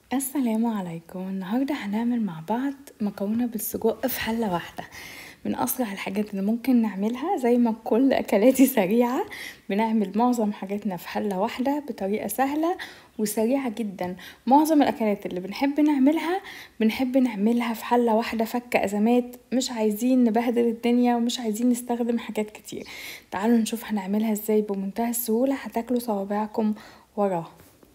السلام عليكم النهاردة هنعمل مع بعض مكرونة بالسجق في حلة واحدة من أسرع الحاجات اللي ممكن نعملها زي ما كل أكلاتي سريعة بنعمل معظم حاجاتنا في حلة واحدة بطريقة سهلة وسريعة جدا معظم الأكلات اللي بنحب نعملها بنحب نعملها في حلة واحدة فك أزمات مش عايزين نبهدل الدنيا ومش عايزين نستخدم حاجات كتير تعالوا نشوف هنعملها ازاي بمنتهى السهولة هتاكلوا صوابعكم وراها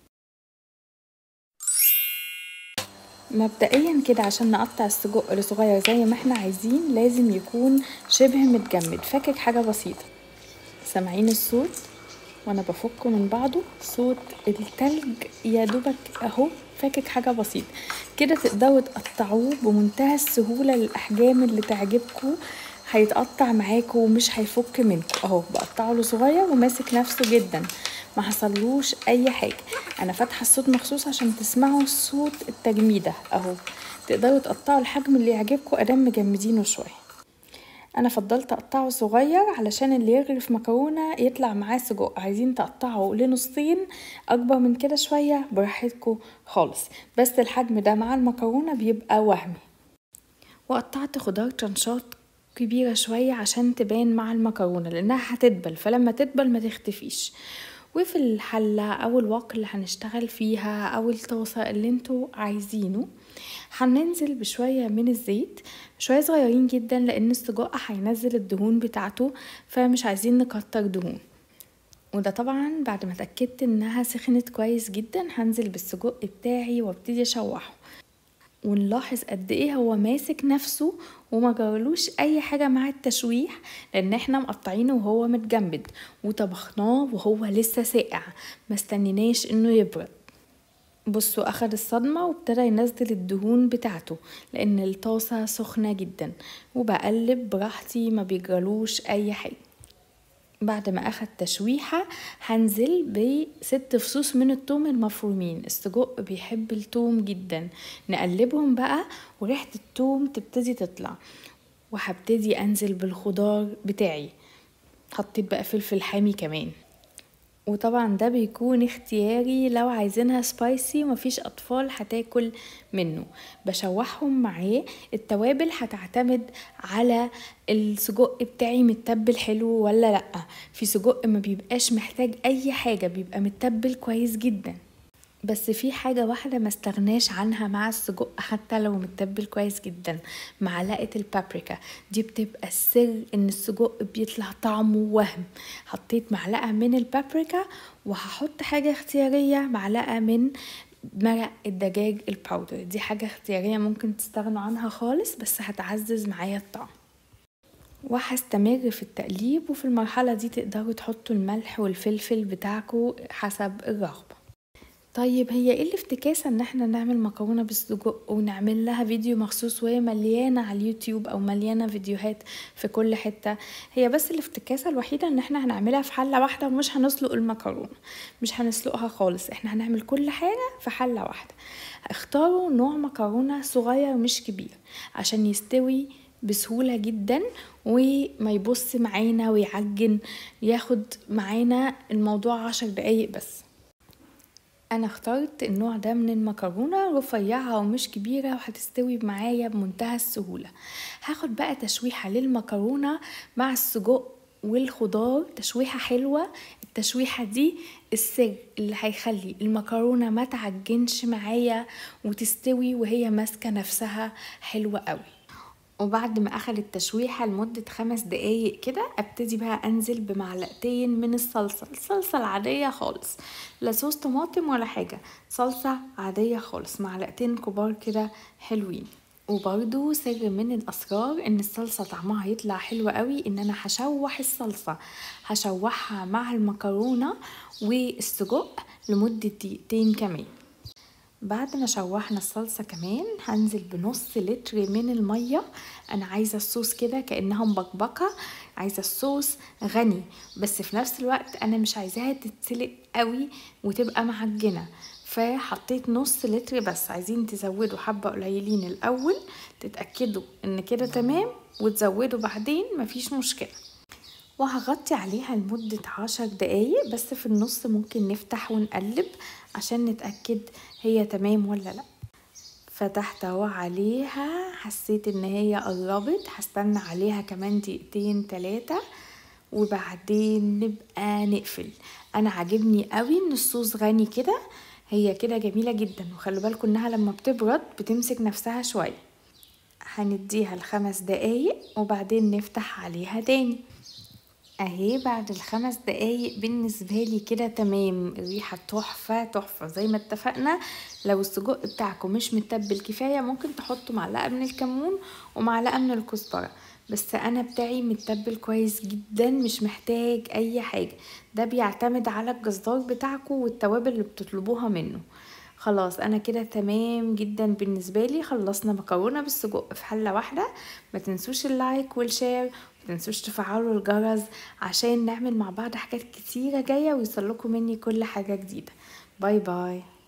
مبدئيا كده عشان نقطع السجق لصغير زي ما احنا عايزين لازم يكون شبه متجمد فاكك حاجة بسيطة سامعين الصوت وانا بفكه من بعضه صوت التلج يا دوبك اهو فاكك حاجة بسيطة كده تقدروا تقطعوه بمنتهى السهولة للأحجام اللي تعجبكم هيتقطع معاكم ومش هيفك منكم اهو بقطعه له صغير وماسك نفسه جدا ما حصلوش اي حاجه انا فاتحه الصوت مخصوص عشان تسمعوا صوت التجميده اهو تقدروا تقطعوا الحجم اللي يعجبكم ادام مجمدينه شويه انا فضلت اقطعه صغير علشان اللي يغرف مكرونه يطلع معاه سجق عايزين تقطعه لنصين اكبر من كده شويه براحتكم خالص بس الحجم ده مع المكرونه بيبقى وهمي وقطعت خضار ترنشات كبيرة شوية عشان تبان مع المكرونة لأنها هتدبل فلما تدبل ما تختفيش وفي الحلة أو الوك اللي هنشتغل فيها أو الطاسة اللي انتوا عايزينه هننزل بشوية من الزيت شوية صغيرين جدا لأن السجق هينزل الدهون بتاعته فمش عايزين نكتر دهون وده طبعا بعد ما اتأكدت انها سخنت كويس جدا هنزل بالسجق بتاعي وابتدي اشوحه ونلاحظ قد ايه هو ماسك نفسه وما جرالوش اي حاجه مع التشويح لان احنا مقطعينه وهو متجمد وطبخناه وهو لسه ساقع ما استنيناش انه يبرد بصوا اخد الصدمه وابتدى ينزل الدهون بتاعته لان الطاسه سخنه جدا وبقلب براحتي ما بيجرالوش اي حاجه بعد ما اخد تشويحة هنزل بست فصوص من التوم المفرومين السجق بيحب التوم جدا نقلبهم بقى وريحة التوم تبتدي تطلع وهبتدي انزل بالخضار بتاعي حطيت بقى فلفل حامي كمان وطبعا ده بيكون اختياري لو عايزينها سبايسي ومفيش اطفال هتاكل منه بشوحهم معاه التوابل هتعتمد على السجق بتاعي متبل حلو ولا لا في سجق ما بيبقاش محتاج اي حاجه بيبقى متبل كويس جدا بس في حاجة واحدة ما استغناش عنها مع السجق حتى لو متبل كويس جدا معلقة البابريكا دي بتبقى السر ان السجق بيطلع طعمه وهم حطيت معلقة من البابريكا وهحط حاجة اختيارية معلقة من مرق الدجاج الباودر دي حاجة اختيارية ممكن تستغنوا عنها خالص بس هتعزز معايا الطعم وهستمر في التقليب وفي المرحلة دي تقدروا تحطوا الملح والفلفل بتاعكم حسب الرغبة طيب هي ايه الافتكاسة ان احنا نعمل مكرونة بالسجق ونعمل لها فيديو مخصوص وهي مليانة على اليوتيوب او مليانة فيديوهات في كل حتة هي بس الافتكاسة الوحيدة ان احنا هنعملها في حلة واحدة ومش هنسلق المكرونة مش هنسلقها خالص احنا هنعمل كل حاجة في حلة واحدة اختاروا نوع مكرونة صغير مش كبير عشان يستوي بسهولة جدا وما يبص معانا ويعجن ياخد معانا الموضوع عشر دقايق بس انا اخترت النوع ده من المكرونه رفيعه ومش كبيره وهتستوي معايا بمنتهى السهوله هاخد بقى تشويحه للمكرونه مع السجق والخضار تشويحه حلوه التشويحه دي السر اللي هيخلي المكرونه ما تعجنش معايا وتستوي وهي ماسكه نفسها حلوه قوي وبعد ما اخدت تشويحة لمدة خمس دقايق كده ابتدي بقى انزل بمعلقتين من الصلصة الصلصة العادية خالص لا صوص طماطم ولا حاجة صلصة عادية خالص معلقتين كبار كده حلوين وبرضو سر من الاسرار ان الصلصة طعمها هيطلع حلو قوي ان انا هشوح الصلصة هشوحها مع المكرونة والسجق لمدة دقيقتين كمان بعد ما شوحنا الصلصة كمان هنزل بنص لتر من المية انا عايزة الصوص كده كأنها مبكبكة عايزة الصوص غني بس في نفس الوقت انا مش عايزاها تتسلق قوي وتبقى معجنة فحطيت نص لتر بس عايزين تزودوا حبة قليلين الاول تتأكدوا ان كده تمام وتزودوا بعدين مفيش مشكلة وهغطي عليها لمدة عشر دقايق بس في النص ممكن نفتح ونقلب عشان نتأكد هي تمام ولا لا فتحت اهو عليها حسيت ان هي قربت هستنى عليها كمان دقيقتين تلاتة وبعدين نبقى نقفل انا عاجبني قوي ان الصوص غني كده هي كده جميلة جدا وخلوا بالكم انها لما بتبرد بتمسك نفسها شوية هنديها الخمس دقايق وبعدين نفتح عليها تاني اهي بعد الخمس دقايق بالنسبة لي كده تمام الريحة تحفة تحفة زي ما اتفقنا لو السجق بتاعكم مش متبل كفاية ممكن تحطوا معلقة من الكمون ومعلقة من الكزبرة بس انا بتاعي متبل كويس جدا مش محتاج اي حاجة ده بيعتمد على الجزار بتاعكم والتوابل اللي بتطلبوها منه خلاص انا كده تمام جدا بالنسبه لي خلصنا مكرونه بالسجق في حله واحده ما تنسوش اللايك والشير ما تنسوش تفعلوا الجرس عشان نعمل مع بعض حاجات كتيره جايه ويوصلكم مني كل حاجه جديده باي باي